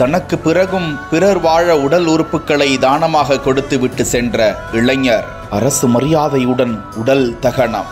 தனக்கு பிறகும் பிறர் வாழ உடல் உறுப்புகளை தானமாக கொடுத்துவிட்டு சென்ற இளைஞர் அரசு மரியாதையுடன் உடல் தகனம்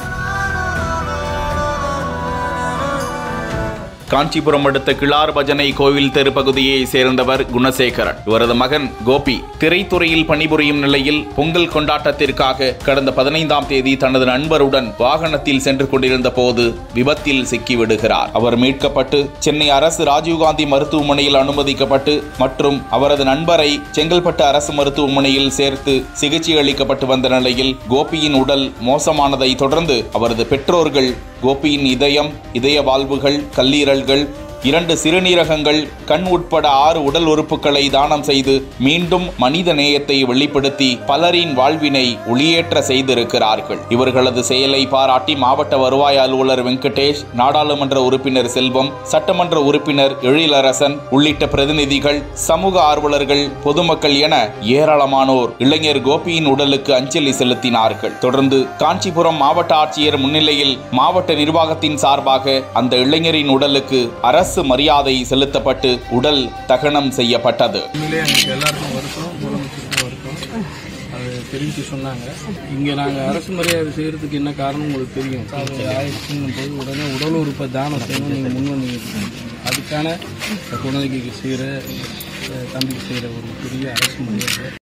காஞ்சிபுரம் அடுத்த கிளார் பஜனை கோவில் தெரு பகுதியை சேர்ந்தவர் குணசேகரன் இவரது மகன் கோபி திரைத்துறையில் பணிபுரியும் நிலையில் பொங்கல் கொண்டாட்டத்திற்காக கடந்த பதினைந்தாம் தேதி தனது நண்பருடன் வாகனத்தில் சென்று கொண்டிருந்த போது விபத்தில் சிக்கிவிடுகிறார் அவர் மீட்கப்பட்டு சென்னை அரசு ராஜீவ்காந்தி மருத்துவமனையில் அனுமதிக்கப்பட்டு மற்றும் அவரது நண்பரை செங்கல்பட்டு அரசு மருத்துவமனையில் சேர்த்து சிகிச்சை அளிக்கப்பட்டு வந்த நிலையில் கோபியின் உடல் மோசமானதை தொடர்ந்து அவரது பெற்றோர்கள் கோபியின் இதயம் இதய வால்வுகள் கல்லீரல்கள் இரண்டு சிறுநீரகங்கள் கண் உட்பட ஆறு உடல் உறுப்புகளை தானம் செய்து மீண்டும் மனித நேயத்தை வெளிப்படுத்தி பலரின் வாழ்வினை ஒளியேற்ற செய்திருக்கிறார்கள் இவர்களது செயலை பாராட்டி மாவட்ட வருவாய் அலுவலர் வெங்கடேஷ் நாடாளுமன்ற உறுப்பினர் செல்வம் சட்டமன்ற உறுப்பினர் எழிலரசன் உள்ளிட்ட பிரதிநிதிகள் சமூக ஆர்வலர்கள் பொதுமக்கள் என ஏராளமானோர் இளைஞர் கோபியின் உடலுக்கு அஞ்சலி செலுத்தினார்கள் தொடர்ந்து காஞ்சிபுரம் மாவட்ட ஆட்சியர் முன்னிலையில் மாவட்ட நிர்வாகத்தின் சார்பாக அந்த இளைஞரின் உடலுக்கு அரசு மரியாதை செலுத்தப்பட்டு உடல் தகனம் செய்யப்பட்டது உண்மையிலே எங்களுக்கு எல்லாருக்கும் வருத்தம் முதலமைச்சருக்கும் வருத்தம் அது தெரிவித்து சொன்னாங்க இங்கே நாங்கள் அரசு மரியாதை செய்கிறதுக்கு என்ன காரணம் உங்களுக்கு தெரியும் அது ஆயிடுச்சுன்னும் போது உடனே உடல் உறுப்பை தானம் செய்யணும் நீங்கள் முன் வந்தீங்க அதுக்கான குழந்தைக்கு செய்கிற தம்பிக்கு செய்கிற ஒரு பெரிய அரசு மரியாதை